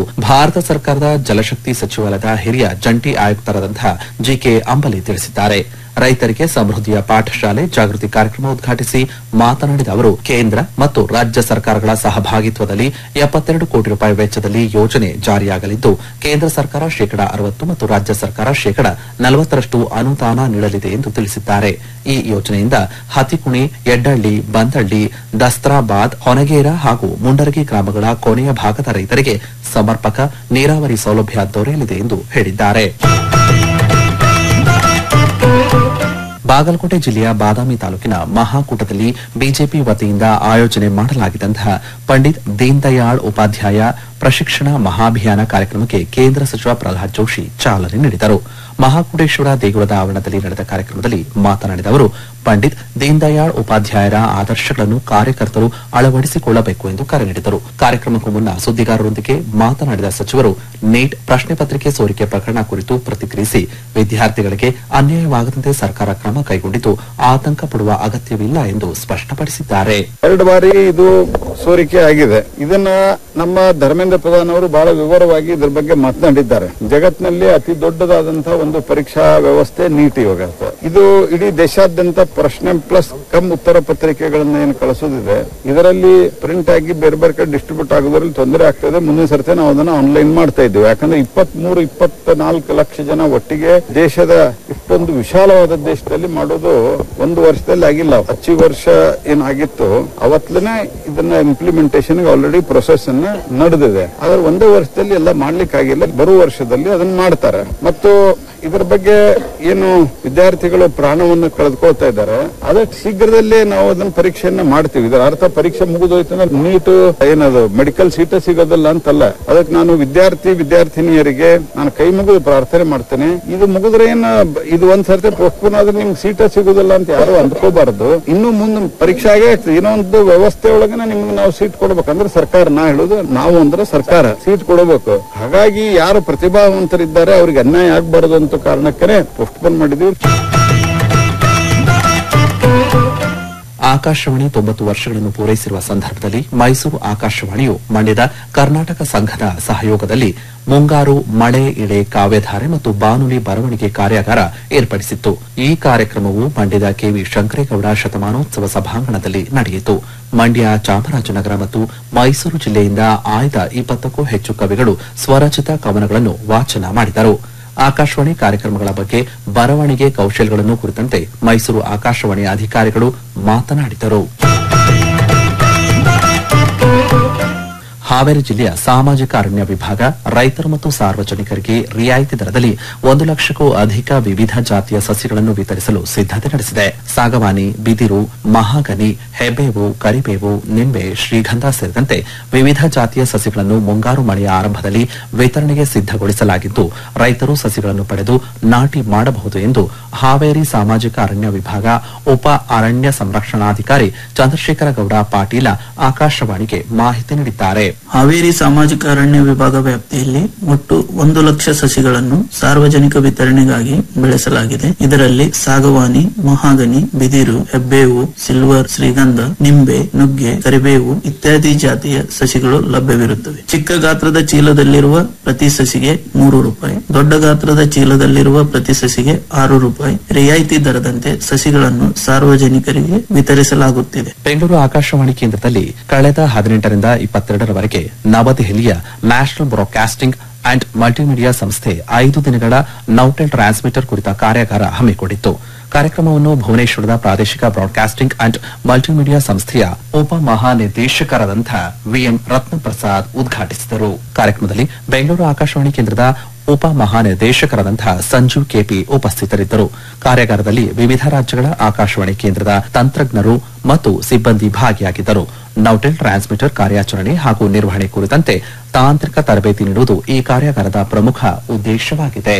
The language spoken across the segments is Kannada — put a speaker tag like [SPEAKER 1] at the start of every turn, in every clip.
[SPEAKER 1] ಭಾರತ ಸರ್ಕಾರದ ಜಲಶಕ್ತಿ ಸಚಿವಾಲಯದ ಹಿರಿಯ ಜಂಟಿ ಆಯುಕ್ತರಾದಂತಹ ಜಿಕೆ ಅಂಬಲಿ ತಿಳಿಸಿದ್ದಾರೆ ರೈತರಿಗೆ ಸಮೃದ್ಧಿಯ ಪಾಠಶಾಲೆ ಜಾಗೃತಿ ಕಾರ್ಯಕ್ರಮ ಉದ್ಘಾಟಿಸಿ ಮಾತನಾಡಿದ ಅವರು ಕೇಂದ್ರ ಮತ್ತು ರಾಜ್ಯ ಸರ್ಕಾರಗಳ ಸಹಭಾಗಿತ್ವದಲ್ಲಿ ಎಪ್ಪತ್ತೆರಡು ಕೋಟಿ ರೂಪಾಯಿ ವೆಚ್ಚದಲ್ಲಿ ಯೋಜನೆ ಜಾರಿಯಾಗಲಿದ್ದು ಕೇಂದ್ರ ಸರ್ಕಾರ ಶೇಕಡಾ ಅರವತ್ತು ಮತ್ತು ರಾಜ್ಯ ಸರ್ಕಾರ ಶೇಕಡಾ ನಲವತ್ತರಷ್ಟು ಅನುದಾನ ನೀಡಲಿದೆ ಎಂದು ತಿಳಿಸಿದ್ದಾರೆ ಈ ಯೋಜನೆಯಿಂದ ಹತಿಕುಣಿ ಯಡ್ಡಳ್ಳಿ ಬಂದಳ್ಳಿ ದಸ್ತ್ರಾಬಾದ್ ಹೊನಗೇರ ಹಾಗೂ ಮುಂಡರಗಿ ಗ್ರಾಮಗಳ ಕೊನೆಯ ಭಾಗದ ರೈತರಿಗೆ ಸಮರ್ಪಕ ನೀರಾವರಿ ಸೌಲಭ್ಯ ದೊರೆಯಲಿದೆ ಎಂದು ಹೇಳಿದ್ದಾರೆ ಬಾಗಲಕೋಟೆ ಜಿಲ್ಲೆಯ ಬಾದಾಮಿ ತಾಲೂಕಿನ ಮಹಾಕೂಟದಲ್ಲಿ ಬಿಜೆಪಿ ವತಿಯಿಂದ ಆಯೋಜನೆ ಮಾಡಲಾಗಿದ್ದಂತಹ ಪಂಡಿತ್ ದೀನ್ ದಯಾಳ್ ಉಪಾಧ್ಯಾಯ ಪ್ರಶಿಕ್ಷಣ ಮಹಾಭಿಯಾನ ಕಾರ್ಯಕ್ರಮಕ್ಕೆ ಕೇಂದ್ರ ಸಚಿವ ಪ್ರಹ್ಲಾದ್ ಜೋಶಿ ಚಾಲನೆ ನೀಡಿದರು ಮಹಾಕೂಟೇಶ್ವರ ದೇಗುಲದ ಆವರಣದಲ್ಲಿ ನಡೆದ ಕಾರ್ಯಕ್ರಮದಲ್ಲಿ ಮಾತನಾಡಿದ ಅವರು ಪಂಡಿತ್ ದೀನ್ ದಯಾಳ್ ಉಪಾಧ್ಯಾಯರ ಆದರ್ಶಗಳನ್ನು ಕಾರ್ಯಕರ್ತರು ಅಳವಡಿಸಿಕೊಳ್ಳಬೇಕು ಎಂದು ಕರೆ ನೀಡಿದರು ಕಾರ್ಯಕ್ರಮಕ್ಕೂ ಮುನ್ನ ಸುದ್ದಿಗಾರರೊಂದಿಗೆ ಮಾತನಾಡಿದ ಸಚಿವರು ನೀಟ್ ಪ್ರಶ್ನೆ ಪತ್ರಿಕೆ ಸೋರಿಕೆ ಪ್ರಕರಣ ಕುರಿತು ಪ್ರತಿಕ್ರಿಯಿಸಿ ವಿದ್ಯಾರ್ಥಿಗಳಿಗೆ ಅನ್ಯಾಯವಾಗದಂತೆ ಸರ್ಕಾರ ಕ್ರಮ ಕೈಗೊಂಡಿದ್ದು ಆತಂಕ ಪಡುವ ಅಗತ್ಯವಿಲ್ಲ ಎಂದು ಸ್ಪಷ್ಟಪಡಿಸಿದ್ದಾರೆ
[SPEAKER 2] ಎರಡು ಬಾರಿ ಇದು ಸೋರಿಕೆ ಆಗಿದೆ ಇದನ್ನ ನಮ್ಮ ಧರ್ಮೇಂದ್ರ ಪ್ರಧಾನ್ ಅವರು ಬಹಳ ವಿವರವಾಗಿ ಇದ್ರ ಬಗ್ಗೆ ಮಾತನಾಡಿದ್ದಾರೆ ಜಗತ್ತಿನಲ್ಲಿ ಅತಿ ದೊಡ್ಡದಾದಂತಹ ಒಂದು ಪರೀಕ್ಷಾ ವ್ಯವಸ್ಥೆ ನೀಟ್ ಇವಾಗ ಇದು ಇಡೀ ದೇಶಾದ್ಯಂತ ಪ್ರಶ್ನೆ ಪ್ಲಸ್ ಕಮ್ ಉತ್ತರ ಪತ್ರಿಕೆಗಳನ್ನ ಏನು ಕಳಿಸೋದಿದೆ ಇದರಲ್ಲಿ ಪ್ರಿಂಟ್ ಆಗಿ ಬೇರೆ ಬೇರೆ ಕಡೆ ಡಿಸ್ಟ್ರಿಬ್ಯೂಟ್ ಆಗೋದ್ರಲ್ಲಿ ತೊಂದರೆ ಆಗ್ತದೆ ಮುಂದಿನ ಸರ್ತಿ ನಾವು ಅದನ್ನ ಆನ್ಲೈನ್ ಮಾಡ್ತಾ ಇದ್ದೀವಿ ಯಾಕಂದ್ರೆ ಇಪ್ಪತ್ತ್ ಮೂರು ಇಪ್ಪತ್ತ ನಾಲ್ಕು ಲಕ್ಷ ಜನ ಒಟ್ಟಿಗೆ ದೇಶದ ಇಷ್ಟೊಂದು ವಿಶಾಲವಾದ ದೇಶದಲ್ಲಿ ಮಾಡೋದು ಒಂದು ವರ್ಷದಲ್ಲಿ ಆಗಿಲ್ಲ ಹಚ್ಚಿ ವರ್ಷ ಏನಾಗಿತ್ತು ಅವತ್ತಲೇ ಇದನ್ನ ಇಂಪ್ಲಿಮೆಂಟೇಷನ್ ಆಲ್ರೆಡಿ ಪ್ರೊಸೆಸ್ ಅನ್ನ ನಡೆದಿದೆ ಆದ್ರೆ ಒಂದೇ ವರ್ಷದಲ್ಲಿ ಎಲ್ಲ ಮಾಡ್ಲಿಕ್ಕೆ ಆಗಿಲ್ಲ ಬರುವ ವರ್ಷದಲ್ಲಿ ಅದನ್ನ ಮಾಡ್ತಾರೆ ಮತ್ತು ಇದರ ಬಗ್ಗೆ ಏನು ವಿದ್ಯಾರ್ಥಿಗಳು ಪ್ರಾಣವನ್ನು ಕಳೆದುಕೊಳ್ತಾ ಇದ್ದಾರೆ ಅದಕ್ಕೆ ಶೀಘ್ರದಲ್ಲೇ ನಾವು ಅದನ್ನ ಪರೀಕ್ಷೆಯನ್ನ ಮಾಡ್ತೀವಿ ಇದರ ಅರ್ಥ ಪರೀಕ್ಷೆ ಮುಗಿದೋಯ್ತು ಅಂದ್ರೆ ನೀಟ್ ಏನದು ಮೆಡಿಕಲ್ ಸೀಟ ಸಿಗೋದಿಲ್ಲ ಅಂತಲ್ಲ ಅದಕ್ಕೆ ನಾನು ವಿದ್ಯಾರ್ಥಿ ವಿದ್ಯಾರ್ಥಿನಿಯರಿಗೆ ನಾನು ಕೈ ಮುಗಿದು ಪ್ರಾರ್ಥನೆ ಮಾಡ್ತೇನೆ ಇದು ಮುಗಿದ್ರೆ ಏನ ಇದು ಒಂದ್ ಸರ್ತಿ ಪೋಸ್ಟ್ಪೋನ್ ಆದ್ರೆ ನಿಮ್ಗೆ ಸೀಟ ಸಿಗೋದಿಲ್ಲ ಅಂತ ಯಾರು ಅಂದ್ಕೋಬಾರದು ಇನ್ನು ಮುಂದೆ ಪರೀಕ್ಷೆ ಆಗೇ ಆಗ್ತದೆ ಏನೋ ಒಂದು ವ್ಯವಸ್ಥೆ ಒಳಗನೆ ನಿಮ್ಗೆ ನಾವು ಸೀಟ್ ಕೊಡ್ಬೇಕಂದ್ರೆ ಸರ್ಕಾರ ನಾ ಹೇಳುದು ನಾವು ಅಂದ್ರೆ ಸರ್ಕಾರ ಸೀಟ್ ಕೊಡಬೇಕು ಹಾಗಾಗಿ ಯಾರು ಪ್ರತಿಭಾವಂತರಿದ್ದಾರೆ ಅವ್ರಿಗೆ ಅನ್ಯಾಯ ಆಗ್ಬಾರದು ಅಂತ ಕಾರಣಕ್ಕೆ ಪೋಸ್ಟ್ಪೋನ್ ಮಾಡಿದೀವಿ
[SPEAKER 1] ಆಕಾಶವಾಣಿ ತೊಂಬತ್ತು ವರ್ಷಗಳನ್ನು ಪೂರೈಸಿರುವ ಸಂದರ್ಭದಲ್ಲಿ ಮೈಸೂರು ಆಕಾಶವಾಣಿಯು ಮಂಡ್ಯದ ಕರ್ನಾಟಕ ಸಂಘದ ಸಹಯೋಗದಲ್ಲಿ ಮುಂಗಾರು ಮಳೆ ಇಳೆ ಕಾವ್ಯಧಾರೆ ಮತ್ತು ಬಾನುಲಿ ಬರವಣಿಗೆ ಕಾರ್ಯಾಗಾರ ಏರ್ಪಡಿಸಿತ್ತು ಈ ಕಾರ್ಯಕ್ರಮವು ಮಂಡ್ಯದ ಕೆವಿ ಶಂಕರೇಗೌಡ ಶತಮಾನೋತ್ಸವ ಸಭಾಂಗಣದಲ್ಲಿ ನಡೆಯಿತು ಮಂಡ್ಯ ಚಾಮರಾಜನಗರ ಮತ್ತು ಮೈಸೂರು ಜಿಲ್ಲೆಯಿಂದ ಆಯ್ದ ಇಪ್ಪತ್ತಕ್ಕೂ ಹೆಚ್ಚು ಕವಿಗಳು ಸ್ವರಚಿತ ಕವನಗಳನ್ನು ವಾಚನ ಮಾಡಿದರು ಆಕಾಶವಾಣಿ ಕಾರ್ಯಕ್ರಮಗಳ ಬಗ್ಗೆ ಬರವಣಿಗೆ ಕೌಶಲ್ಯಗಳನ್ನು ಕುರಿತಂತೆ ಮೈಸೂರು ಆಕಾಶವಾಣಿಯ ಅಧಿಕಾರಿಗಳು ಮಾತನಾಡಿದರು ಹಾವೇರಿ ಜಿಲ್ಲೆಯ ಸಾಮಾಜಿಕ ಅರಣ್ಯ ವಿಭಾಗ ರೈತರು ಮತ್ತು ಸಾರ್ವಜನಿಕರಿಗೆ ರಿಯಾಯಿತಿ ದರದಲ್ಲಿ ಒಂದು ಲಕ್ಷಕ್ಕೂ ಅಧಿಕ ವಿವಿಧ ಜಾತಿಯ ಸಸ್ಯಗಳನ್ನು ವಿತರಿಸಲು ಸಿದ್ದತೆ ನಡೆಸಿದೆ ಸಾಗವಾನಿ ಬಿದಿರು ಮಹಾಗನಿ ಹೆಬ್ಬೇವು ಕರಿಬೇವು ನಿಂಬೆ ಶ್ರೀಗಂಧ ಸೇರಿದಂತೆ ವಿವಿಧ ಜಾತಿಯ ಸಸ್ಯಗಳನ್ನು ಮುಂಗಾರು ಮಳೆಯ ಆರಂಭದಲ್ಲಿ ವಿತರಣೆಗೆ ಸಿದ್ದಗೊಳಿಸಲಾಗಿದ್ದು ರೈತರು ಸಸಿಗಳನ್ನು ಪಡೆದು ನಾಟಿ ಮಾಡಬಹುದು ಎಂದು ಹಾವೇರಿ ಸಾಮಾಜಿಕ ಅರಣ್ಯ ವಿಭಾಗ ಉಪ ಅರಣ್ಯ ಸಂರಕ್ಷಣಾಧಿಕಾರಿ ಚಂದ್ರಶೇಖರ ಗೌಡ ಪಾಟೀಲ ಆಕಾಶವಾಣಿಗೆ ಮಾಹಿತಿ ನೀಡಿದ್ದಾರೆ
[SPEAKER 3] ಹಾವೇರಿ ಸಾಮಾಜಿಕ ಅರಣ್ಯ ವಿಭಾಗ ವ್ಯಾಪ್ತಿಯಲ್ಲಿ ಒಟ್ಟು ಒಂದು ಲಕ್ಷ ಸಸಿಗಳನ್ನು ಸಾರ್ವಜನಿಕ ವಿತರಣೆಗಾಗಿ ಬೆಳೆಸಲಾಗಿದೆ ಇದರಲ್ಲಿ ಸಾಗವಾನಿ ಮಹಾಗನಿ ಬಿದಿರು ಹೆಬ್ಬೇವು ಸಿಲ್ವರ್ ಶ್ರೀಗಂಧ ನಿಂಬೆ ನುಗ್ಗೆ ಕರಿಬೇವು ಇತ್ಯಾದಿ ಜಾತಿಯ ಸಸಿಗಳು ಲಭ್ಯವಿರುತ್ತವೆ ಚಿಕ್ಕ ಗಾತ್ರದ ಚೀಲದಲ್ಲಿರುವ ಪ್ರತಿ ಸಸಿಗೆ ಮೂರು ರೂಪಾಯಿ ದೊಡ್ಡ ಗಾತ್ರದ ಚೀಲದಲ್ಲಿರುವ ಪ್ರತಿ ಸಸಿಗೆ ಆರು ರೂಪಾಯಿ ರಿಯಾಯಿತಿ ದರದಂತೆ ಸಸಿಗಳನ್ನು ಸಾರ್ವಜನಿಕರಿಗೆ ವಿತರಿಸಲಾಗುತ್ತಿದೆ
[SPEAKER 1] ಬೆಂಗಳೂರು ಆಕಾಶವಾಣಿ ಕೇಂದ್ರದಲ್ಲಿ ಕಳೆದ ಹದಿನೆಂಟರಿಂದ ಇಪ್ಪತ್ತೆರಡರವರೆಗೆ ನವದೆಹಲಿಯ ನ್ಯಾಷನಲ್ ಬ್ರಾಡ್ಕಾಸ್ಟಿಂಗ್ ಅಂಡ್ ಮಲ್ಟಿಮೀಡಿಯಾ ಸಂಸ್ಥೆ ಐದು ದಿನಗಳ ನೌಟೆಲ್ ಟ್ರಾನ್ಸ್ಮಿಟರ್ ಕುರಿತ ಕಾರ್ಯಾಗಾರ ಹಮ್ಮಿಕೊಂಡಿತ್ತು ಕಾರ್ಯಕ್ರಮವನ್ನು ಭುವನೇಶ್ವರದ ಪ್ರಾದೇಶಿಕ ಬ್ರಾಡ್ಕಾಸ್ಟಿಂಗ್ ಅಂಡ್ ಮಲ್ಟಿಮೀಡಿಯಾ ಸಂಸ್ಥೆಯ ಉಪ ಮಹಾನಿರ್ದೇಶಕರಾದಂಥ ವಿಎಂ ರತ್ನಪ್ರಸಾದ್ ಉದ್ಘಾಟಿಸಿದರು ಕಾರ್ಯಕ್ರಮದಲ್ಲಿ ಬೆಂಗಳೂರು ಆಕಾಶವಾಣಿ ಕೇಂದ್ರದ ಉಪ ಮಹಾನಿರ್ದೇಶಕರಾದಂತಹ ಸಂಜು ಕೆಪಿ ಉಪಸ್ಥಿತರಿದ್ದರು ಕಾರ್ಯಾಗಾರದಲ್ಲಿ ವಿವಿಧ ರಾಜ್ಯಗಳ ಆಕಾಶವಾಣಿ ಕೇಂದ್ರದ ತಂತ್ರಜ್ಞರು ಮತ್ತು ಸಿಬ್ಬಂದಿ ಭಾಗಿಯಾಗಿದ್ದರು ನೌಟೆಲ್ ಟ್ರಾನ್ಸ್ಮಿಟರ್ ಕಾರ್ಯಾಚರಣೆ ಹಾಗೂ ನಿರ್ವಹಣೆ ಕುರಿತಂತೆ ತಾಂತ್ರಿಕ ತರಬೇತಿ ನೀಡುವುದು ಈ ಕಾರ್ಯಾಗಾರದ ಪ್ರಮುಖ ಉದ್ದೇಶವಾಗಿದೆ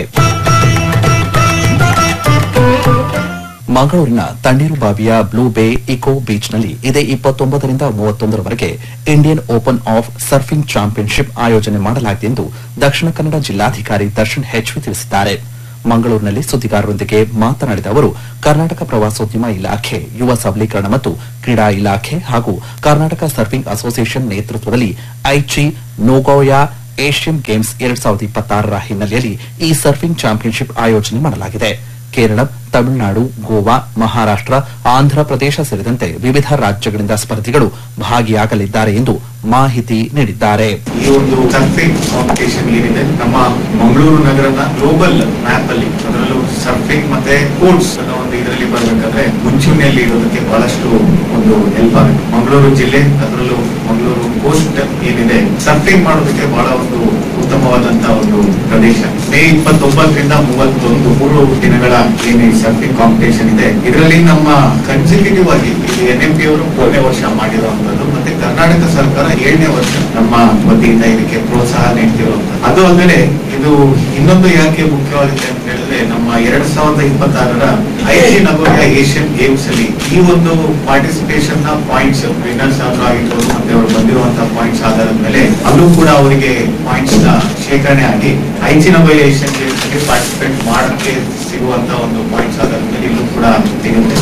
[SPEAKER 1] ಮಂಗಳೂರಿನ ತಣ್ಣೀರುಬಾವಿಯ ಬ್ಲೂ ಬೇ ಇಕೋ ಬೀಚ್ನಲ್ಲಿ ಇದೇ ಇಪ್ಪತ್ತೊಂಬತ್ತರಿಂದ ಮೂವತ್ತೊಂದರವರೆಗೆ Indian open of surfing championship ಆಯೋಜನೆ ಮಾಡಲಾಗಿದೆ ಎಂದು ದಕ್ಷಿಣ ಕನ್ನಡ ಜಿಲ್ಲಾಧಿಕಾರಿ ದರ್ಶನ್ ಹೆಚ್ವಿ ತಿಳಿಸಿದ್ದಾರೆ ಮಂಗಳೂರಿನಲ್ಲಿ ಸುದ್ದಿಗಾರರೊಂದಿಗೆ ಮಾತನಾಡಿದ ಅವರು ಕರ್ನಾಟಕ ಪ್ರವಾಸೋದ್ಯಮ ಇಲಾಖೆ ಯುವ ಸಬಲೀಕರಣ ಮತ್ತು ಕ್ರೀಡಾ ಇಲಾಖೆ ಹಾಗೂ ಕರ್ನಾಟಕ ಸರ್ಫಿಂಗ್ ಅಸೋಸಿಯೇಷನ್ ನೇತೃತ್ವದಲ್ಲಿ ಐಚಿ ನೋಗೋಯಾ ಏಷ್ಯನ್ ಗೇಮ್ಸ್ ಎರಡ್ ಸಾವಿರದ ಇಪ್ಪತ್ತಾರರ ಹಿನ್ನೆಲೆಯಲ್ಲಿ ಈ ಸರ್ಫಿಂಗ್ ಚಾಂಪಿಯನ್ಶಿಪ್ ಆಯೋಜನೆ ಮಾಡಲಾಗಿದೆ ಕೇರಳ ತಮಿಳುನಾಡು ಗೋವಾ ಮಹಾರಾಷ್ಟ್ರ ಆಂಧ್ರಪ್ರದೇಶ ಸೇರಿದಂತೆ ವಿವಿಧ ರಾಜ್ಯಗಳಿಂದ ಸ್ಪರ್ಧಿಗಳು ಭಾಗಿಯಾಗಲಿದ್ದಾರೆ ಎಂದು ಮಾಹಿತಿ ನೀಡಿದ್ದಾರೆ
[SPEAKER 4] ಈ ಒಂದು ಸರ್ಫಿಂಗ್ ಕಾಂಪಿಟೇಷನ್ ಏನಿದೆ ನಮ್ಮ ಮಂಗಳೂರು ನಗರನ ಗ್ಲೋಬಲ್ ಮ್ಯಾಪ್ ಅಲ್ಲಿ ಅದರಲ್ಲೂ ಸರ್ಫಿಂಗ್ ಮತ್ತೆ ಸ್ಪೋರ್ಟ್ಸ್ ಅನ್ನೋ ಒಂದು ಇದರಲ್ಲಿ ಬರ್ಬೇಕಾದ್ರೆ ಮುಂಚೂಣಿಯಲ್ಲಿ ಇರೋದಕ್ಕೆ ಬಹಳಷ್ಟು ಒಂದು ಹೆಲ್ಪ್ ಆಗುತ್ತೆ ಮಂಗಳೂರು ಜಿಲ್ಲೆ ಅದರಲ್ಲೂ ಮಂಗಳೂರು ಕೋಸ್ಟ್ ಏನಿದೆ ಸರ್ಫಿಂಗ್ ಮಾಡೋದಕ್ಕೆ ಬಹಳ ಒಂದು ಉತ್ತಮವಾದಂತಹ ಒಂದು ಪ್ರದೇಶ ಮೇ ಇಪ್ಪತ್ತೊಂಬತ್ತರಿಂದ ಮೂವತ್ತೊಂದು ಮೂರು ದಿನಗಳ ಏನು ಈ ಸರ್ಫಿಂಗ್ ಕಾಂಪಿಟೇಷನ್ ಇದೆ ಇದರಲ್ಲಿ ನಮ್ಮ ಕನ್ಸಿಕ್ಯೂಟಿವ್ ಆಗಿ ಎನ್ ಎಂ ಪಿ ಅವರು ಮೂರನೇ ವರ್ಷ ಮಾಡಿರುವಂತದ್ದು ಮತ್ತೆ ಕರ್ನಾಟಕ ಸರ್ಕಾರ ಏಳನೇ ವರ್ಷ ನಮ್ಮ ವತಿಯಿಂದ ಇದಕ್ಕೆ ಪ್ರೋತ್ಸಾಹ ನೀಡ್ತಿರುವಂತದ್ದು ಅದು ಅಲ್ಲದೆ ಇದು ಇನ್ನೊಂದು ಯಾಕೆ ಮುಖ್ಯವಾಗಿದೆ ಅಂತ ಹೇಳಿದ್ರೆ ನಮ್ಮ ಎರಡ್ ಸಾವಿರದ ಇಪ್ಪತ್ತಾರರ ಐಸಿ ನಗೋಯ ಏಷ್ಯನ್ ಗೇಮ್ಸ್ ಅಲ್ಲಿ ಈ ಒಂದು ಪಾರ್ಟಿಸಿಪೇಷನ್ ನ ಪಾಯಿಂಟ್ಸ್ ವಿನ್ನರ್ಸ್ ಆದ್ರೂ ಆಗಿರ್ಬೋದು ಮತ್ತೆ ಅವರು ಬಂದಿರುವಂತಹ ಪಾಯಿಂಟ್ಸ್ ಆಧಾರದ ಮೇಲೆ ಅಲ್ಲೂ ಕೂಡ ಅವರಿಗೆ ಪಾಯಿಂಟ್ಸ್ ನ ಶೇಖರಣೆ ಆಗಿ ಐಚಿ ನಗೋಯ ಏಷ್ಯನ್ ಗೇಮ್ಸ್ ಅಲ್ಲಿ ಪಾರ್ಟಿಸಿಪೇಟ್ ಮಾಡಕ್ಕೆ ಸಿಗುವಂತ ಒಂದು ಪಾಯಿಂಟ್ಸ್ ಆಧಾರದ ಮೇಲೆ ಇಲ್ಲೂ ಕೂಡ ಸಿಗುತ್ತೆ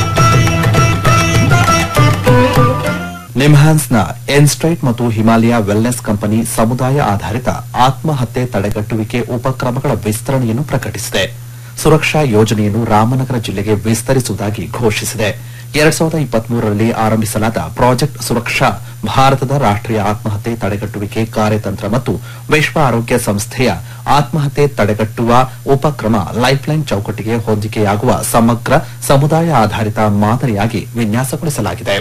[SPEAKER 1] ನಿಮ್ಹಾನ್ಸ್ನ ಎನ್ಸ್ಟ್ರೈಟ್ ಮತ್ತು ಹಿಮಾಲಯ ವೆಲ್ನೆಸ್ ಕಂಪನಿ ಸಮುದಾಯ ಆಧಾರಿತ ಆತ್ಮಹತ್ಯೆ ತಡೆಗಟ್ಟುವಿಕೆ ಉಪಕ್ರಮಗಳ ವಿಸ್ತರಣೆಯನ್ನು ಪ್ರಕಟಿಸಿದೆ ಸುರಕ್ಷಾ ಯೋಜನೆಯನ್ನು ರಾಮನಗರ ಜಿಲ್ಲೆಗೆ ವಿಸ್ತರಿಸುವುದಾಗಿ ಘೋಷಿಸಿದೆ ಎರಡ್ ಸಾವಿರದ ಇಪ್ಪತ್ಮೂರರಲ್ಲಿ ಆರಂಭಿಸಲಾದ ಪ್ರಾಜೆಕ್ಟ್ ಸುರಕ್ಷಾ ಭಾರತದ ರಾಷ್ಟೀಯ ಆತ್ಮಹತ್ಯೆ ತಡೆಗಟ್ಟುವಿಕೆ ಕಾರ್ಯತಂತ್ರ ಮತ್ತು ವಿಶ್ವ ಆರೋಗ್ಯ ಸಂಸ್ಥೆಯ ಆತ್ಮಹತ್ಯೆ ತಡೆಗಟ್ಟುವ ಉಪಕ್ರಮ ಲೈಫ್ಲೈನ್ ಚೌಕಟ್ಟಿಗೆ ಹೊಂದಿಕೆಯಾಗುವ ಸಮಗ್ರ ಸಮುದಾಯ ಆಧಾರಿತ ಮಾದರಿಯಾಗಿ ವಿನ್ಯಾಸಗೊಳಿಸಲಾಗಿದೆ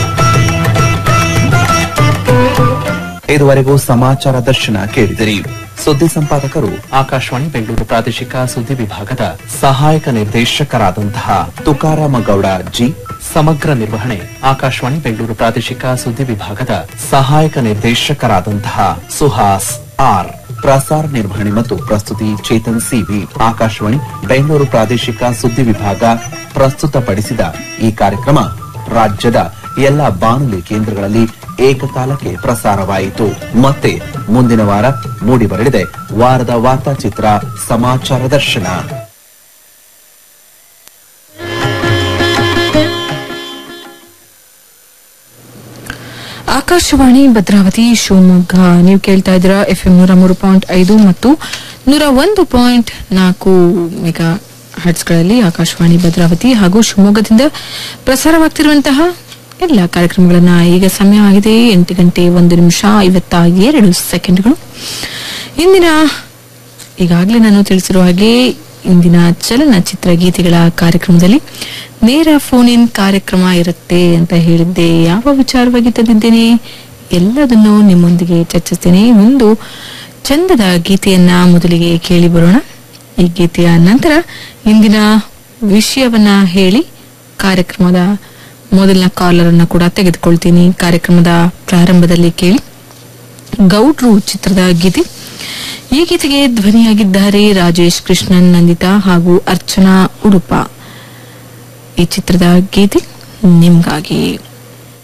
[SPEAKER 1] ಇದುವರೆಗೂ ಸಮಾಚಾರ ದರ್ಶನ ಕೇಳಿದಿರಿ ಸುದ್ದಿ ಸಂಪಾದಕರು ಆಕಾಶವಾಣಿ ಬೆಂಗಳೂರು ಪ್ರಾದೇಶಿಕ ಸುದ್ದಿ ವಿಭಾಗದ ಸಹಾಯಕ ನಿರ್ದೇಶಕರಾದಂತಹ ತುಕಾರಾಮ ಗೌಡ ಜಿ ಸಮಗ್ರ ನಿರ್ವಹಣೆ ಆಕಾಶವಾಣಿ ಬೆಂಗಳೂರು ಪ್ರಾದೇಶಿಕ ಸುದ್ದಿ ವಿಭಾಗದ ಸಹಾಯಕ ನಿರ್ದೇಶಕರಾದಂತಹ ಸುಹಾಸ್ ಆರ್ ಪ್ರಸಾರ ನಿರ್ವಹಣೆ ಮತ್ತು ಪ್ರಸ್ತುತಿ ಚೇತನ್ ಸಿವಿ ಆಕಾಶವಾಣಿ ಬೆಂಗಳೂರು ಪ್ರಾದೇಶಿಕ ಸುದ್ದಿ ವಿಭಾಗ ಪ್ರಸ್ತುತಪಡಿಸಿದ ಈ ಕಾರ್ಯಕ್ರಮ ರಾಜ್ಯದ ಎಲ್ಲ ಬಾನುಲಿ ಕೇಂದ್ರಗಳಲ್ಲಿ ಏಕಕಾಲಕ್ಕೆ ಪ್ರಸಾರವಾಯಿತು ಮತ್ತೆ ಮುಂದಿನ ವಾರ ಮೂಡಿಬರಲಿದೆ ವಾರದ ವಾರ್ತಾಚಿತ್ರ ಸಮಾಚಾರ ದರ್ಶನ
[SPEAKER 5] ಆಕಾಶವಾಣಿ ಭದ್ರಾವತಿ ಶಿವಮೊಗ್ಗ ನೀವು ಕೇಳ್ತಾ ಇದ್ದೀರಾ ಎಫ್ ಎಂ ನೂರ ಮೂರು ಪಾಯಿಂಟ್ ಐದು ಮತ್ತು ನೂರ ಒಂದು ಪಾಯಿಂಟ್ ನಾಲ್ಕು ಮೆಗಾ ಹರ್ಟ್ಸ್ಗಳಲ್ಲಿ ಆಕಾಶವಾಣಿ ಭದ್ರಾವತಿ ಹಾಗೂ ಶಿವಮೊಗ್ಗದಿಂದ ಪ್ರಸಾರವಾಗ್ತಿರುವಂತಹ ಎಲ್ಲ ಕಾರ್ಯಕ್ರಮಗಳನ್ನ ಈಗ ಸಮಯ ಆಗಿದೆ ಎಂಟು ಗಂಟೆ ಒಂದು ನಿಮಿಷ ಐವತ್ತ ಎರಡು ಸೆಕೆಂಡ್ಗಳು ಇಂದಿನ ಈಗಾಗಲೇ ನಾನು ತಿಳಿಸಿರುವ ಹಾಗೆ ಇಂದಿನ ಚಲನಚಿತ್ರ ಗೀತೆಗಳ ಕಾರ್ಯಕ್ರಮದಲ್ಲಿ ನೇರ ಫೋನ್ ಇನ್ ಕಾರ್ಯಕ್ರಮ ಇರುತ್ತೆ ಅಂತ ಹೇಳಿದ್ದೆ ಯಾವ ವಿಚಾರವಾಗಿ ತಂದಿದ್ದೇನೆ ಎಲ್ಲದನ್ನು ನಿಮ್ಮೊಂದಿಗೆ ಚರ್ಚಿಸ್ತೇನೆ ಒಂದು ಚಂದದ ಗೀತೆಯನ್ನ ಮೊದಲಿಗೆ ಕೇಳಿ ಬರೋಣ ಈ ಗೀತೆಯ ನಂತರ ಇಂದಿನ ವಿಷಯವನ್ನ ಹೇಳಿ ಕಾರ್ಯಕ್ರಮದ ಮೊದಲನ ಕಾಲರ್ ಅನ್ನ ಕೂಡ ತೆಗೆದುಕೊಳ್ತೀನಿ ಕಾರ್ಯಕ್ರಮದ ಪ್ರಾರಂಭದಲ್ಲಿ ಕೇಳಿ ಗೌಡ್ರು ಚಿತ್ರದ ಗೀತೆ ಈ ಗೀತೆಗೆ ಧ್ವನಿಯಾಗಿದ್ದಾರೆ ರಾಜೇಶ್ ಕೃಷ್ಣನ್ ನಂದಿತಾ ಹಾಗೂ ಅರ್ಚನಾ ಉಡುಪ ಈ ಚಿತ್ರದ ಗೀತೆ ನಿಮ್ಗಾಗಿ